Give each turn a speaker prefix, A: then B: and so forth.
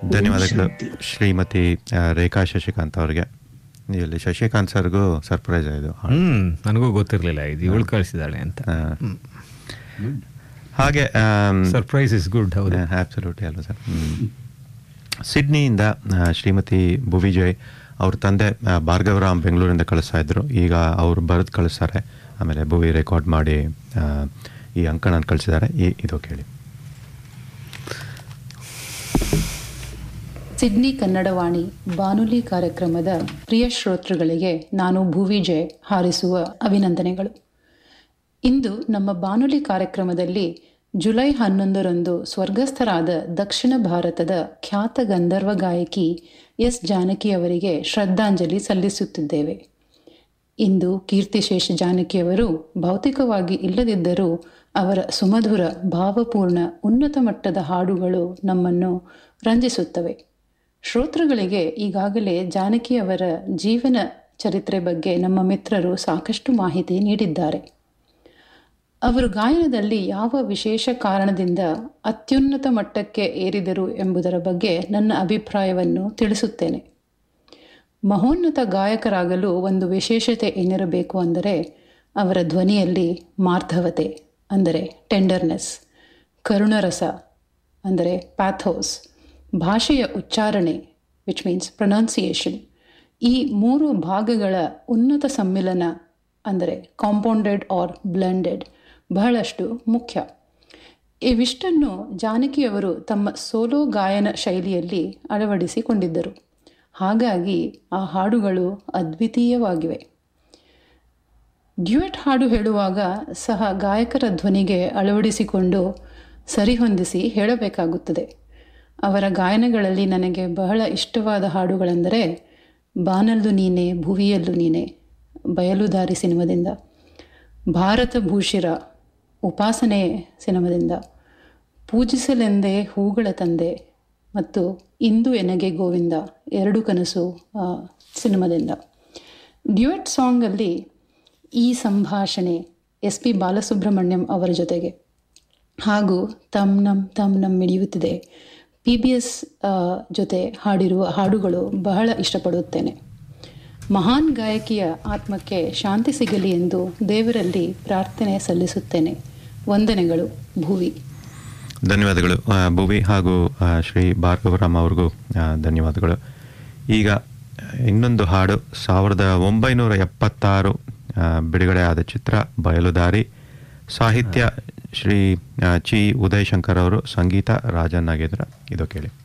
A: ಧನ್ಯವಾದಗಳು
B: ಶಾಂತಿ.
A: ಶ್ರೀಮತಿ ಆ, ರೇಖಾ ಶಶಿಕಾಂತ್ ಅವರಿಗೆ ಇಲ್ಲಿ ಶಶಿಕಾಂತ್ ಸರ್ಗೂ ಸರ್ಪ್ರೈಸ್ ಇದು
C: ಹ್ಮ್ ನನಗೂ ಗೊತ್ತಿರಲಿಲ್ಲ ಇದು ಇವಳು ಕಳಿಸಿದಾಳೆ ಅಂತ
A: ಆ, ಹಾಗೆ
C: ಸರ್ಪ್ರೈಸ್ ಇಸ್ ಗುಡ್ ಹೌದು
A: ಆಬ್ಸಲ್ಯೂಟ್ಲಿ ಅಲ್ವಾ ಸರ್ ಸಿಡ್ನಿಯಿಂದ ಆ, ಶ್ರೀಮತಿ ಭುವಿಜಯ್ ಅವ್ರ ತಂದೆ ಆ, ಭಾರ್ಗವರಾಮ್ ಬೆಂಗಳೂರಿಂದ ಕಳಿಸ್ತಾ ಇದ್ರು ಈಗ ಅವ್ರು ಬರೆದು ಕಳಿಸ್ತಾರೆ ಆಮೇಲೆ ಭುವಿ ರೆಕಾರ್ಡ್ ಮಾಡಿ ಆ, ಈ ಅಂಕ ನಾನು ಕಳಿಸಿದ್ದಾರೆ ಈ ಇದು ಕೇಳಿ
D: ಸಿಡ್ನಿ ಕನ್ನಡವಾಣಿ ಬಾನುಲಿ ಕಾರ್ಯಕ್ರಮದ ಪ್ರಿಯ ಶ್ರೋತೃಗಳಿಗೆ ನಾನು ಭುವಿಜಯ್ ಹಾರಿಸುವ ಅಭಿನಂದನೆಗಳು ಇಂದು ನಮ್ಮ ಬಾನುಲಿ ಕಾರ್ಯಕ್ರಮದಲ್ಲಿ ಜುಲೈ ಹನ್ನೊಂದರಂದು ಸ್ವರ್ಗಸ್ಥರಾದ ದಕ್ಷಿಣ ಭಾರತದ ಖ್ಯಾತ ಗಂಧರ್ವ ಗಾಯಕಿ ಎಸ್ ಜಾನಕಿ ಅವರಿಗೆ ಶ್ರದ್ಧಾಂಜಲಿ ಸಲ್ಲಿಸುತ್ತಿದ್ದೇವೆ ಇಂದು ಕೀರ್ತಿಶೇಷ ಜಾನಕಿಯವರು ಭೌತಿಕವಾಗಿ ಇಲ್ಲದಿದ್ದರೂ ಅವರ ಸುಮಧುರ ಭಾವಪೂರ್ಣ ಉನ್ನತ ಮಟ್ಟದ ಹಾಡುಗಳು ನಮ್ಮನ್ನು ರಂಜಿಸುತ್ತವೆ ಶ್ರೋತೃಗಳಿಗೆ ಈಗಾಗಲೇ ಜಾನಕಿಯವರ ಜೀವನ ಚರಿತ್ರೆ ಬಗ್ಗೆ ನಮ್ಮ ಮಿತ್ರರು ಸಾಕಷ್ಟು ಮಾಹಿತಿ ನೀಡಿದ್ದಾರೆ ಅವರು ಗಾಯನದಲ್ಲಿ ಯಾವ ವಿಶೇಷ ಕಾರಣದಿಂದ ಅತ್ಯುನ್ನತ ಮಟ್ಟಕ್ಕೆ ಏರಿದರು ಎಂಬುದರ ಬಗ್ಗೆ ನನ್ನ ಅಭಿಪ್ರಾಯವನ್ನು ತಿಳಿಸುತ್ತೇನೆ ಮಹೋನ್ನತ ಗಾಯಕರಾಗಲು ಒಂದು ವಿಶೇಷತೆ ಏನಿರಬೇಕು ಅಂದರೆ ಅವರ ಧ್ವನಿಯಲ್ಲಿ ಮಾರ್ಧವತೆ ಅಂದರೆ ಟೆಂಡರ್ನೆಸ್ ಕರುಣರಸ ಅಂದರೆ ಪ್ಯಾಥೋಸ್ ಭಾಷೆಯ ಉಚ್ಚಾರಣೆ ವಿಚ್ ಮೀನ್ಸ್ ಪ್ರೊನೌನ್ಸಿಯೇಷನ್ ಈ ಮೂರು ಭಾಗಗಳ ಉನ್ನತ ಸಮ್ಮಿಲನ ಅಂದರೆ ಕಾಂಪೌಂಡೆಡ್ ಆರ್ ಬ್ಲೆಂಡೆಡ್ ಬಹಳಷ್ಟು ಮುಖ್ಯ ಇವಿಷ್ಟನ್ನು ಜಾನಕಿಯವರು ತಮ್ಮ ಸೋಲೋ ಗಾಯನ ಶೈಲಿಯಲ್ಲಿ ಅಳವಡಿಸಿಕೊಂಡಿದ್ದರು ಹಾಗಾಗಿ ಆ ಹಾಡುಗಳು ಅದ್ವಿತೀಯವಾಗಿವೆ ಡ್ಯುಯೆಟ್ ಹಾಡು ಹೇಳುವಾಗ ಸಹ ಗಾಯಕರ ಧ್ವನಿಗೆ ಅಳವಡಿಸಿಕೊಂಡು ಸರಿಹೊಂದಿಸಿ ಹೇಳಬೇಕಾಗುತ್ತದೆ ಅವರ ಗಾಯನಗಳಲ್ಲಿ ನನಗೆ ಬಹಳ ಇಷ್ಟವಾದ ಹಾಡುಗಳೆಂದರೆ ಬಾನಲ್ಲು ನೀನೆ ಭುವಿಯಲ್ಲು ನೀನೆ ಬಯಲುದಾರಿ ಸಿನಿಮಾದಿಂದ ಭಾರತ ಭೂಷಿರ ಉಪಾಸನೆ ಸಿನಿಮಾದಿಂದ ಪೂಜಿಸಲೆಂದೇ ಹೂಗಳ ತಂದೆ ಮತ್ತು ಇಂದು ಎನಗೆ ಗೋವಿಂದ ಎರಡು ಕನಸು ಆ, ಸಿನಿಮಾದಿಂದ ಡ್ಯುಯೆಟ್ ಸಾಂಗಲ್ಲಿ ಈ ಸಂಭಾಷಣೆ ಎಸ್ ಪಿ ಬಾಲಸುಬ್ರಹ್ಮಣ್ಯಂ ಅವರ ಜೊತೆಗೆ ಹಾಗೂ ತಮ್ ನಮ್ ತಮ್ ನಮ್ ಮಿಡಿಯುತ್ತಿದೆ ಪಿ ಬಿ ಎಸ್ ಜೊತೆ ಹಾಡಿರುವ ಹಾಡುಗಳು ಬಹಳ ಇಷ್ಟಪಡುತ್ತೇನೆ ಮಹಾನ್ ಗಾಯಕಿಯ ಆತ್ಮಕ್ಕೆ ಶಾಂತಿ ಸಿಗಲಿ ಎಂದು ದೇವರಲ್ಲಿ ಪ್ರಾರ್ಥನೆ ಸಲ್ಲಿಸುತ್ತೇನೆ ವಂದನೆಗಳು ಭುವಿ
A: ಧನ್ಯವಾದಗಳು ಆ, ಭುವಿ ಹಾಗೂ ಆ, ಶ್ರೀ ಭಾರ್ಗವರಾಮ್ ಅವ್ರಿಗೂ ಆ, ಧನ್ಯವಾದಗಳು ಈಗ ಇನ್ನೊಂದು ಹಾಡು ಸಾವಿರದ ಒಂಬೈನೂರ ಎಪ್ಪತ್ತಾರು ಆ, ಬಿಡುಗಡೆ ಆದ ಚಿತ್ರ ಬಯಲುದಾರಿ ಸಾಹಿತ್ಯ ಶ್ರೀ ಆ, ಚಿ ಉದಯ್ ಶಂಕರ್ ಅವರು ಸಂಗೀತ ರಾಜನ್ ನಾಗೇಂದ್ರ ಇದು ಕೇಳಿ